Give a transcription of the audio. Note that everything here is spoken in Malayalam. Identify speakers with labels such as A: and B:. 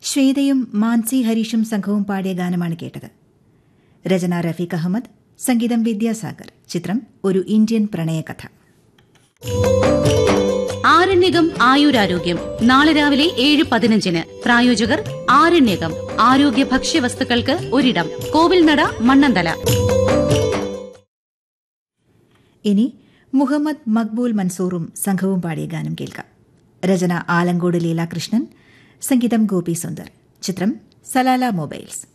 A: ശ്വേതയും മാൻസി ഹരീഷും സംഘവും പാടിയ ഗാനമാണ് കേട്ടത് രചന റഫീഖ് അഹമ്മദ് സംഗീതം വിദ്യാസാഗർ ചിത്രം ഒരു ഇന്ത്യൻ പ്രണയകഥ
B: ആരണ്യകം ആയുരാരോഗ്യം നാളെ രാവിലെ ഏഴ് പതിനഞ്ചിന് പ്രായോജകർ ആരണ്യകം ആരോഗ്യ ഭക്ഷ്യവസ്തുക്കൾക്ക് ഒരിടം കോവിൽനട മണ്ണന്തല
A: ഇനി മുഹമ്മദ് മക്ബൂൽ മൻസൂറും സംഘവും പാടിയ ഗാനം കേൾക്കാം രചന ആലങ്കോട് ലീലാകൃഷ്ണൻ സംഗീതം ഗോപി സുന്ദർ ചിത്രം സലാല മൊബൈൽസ്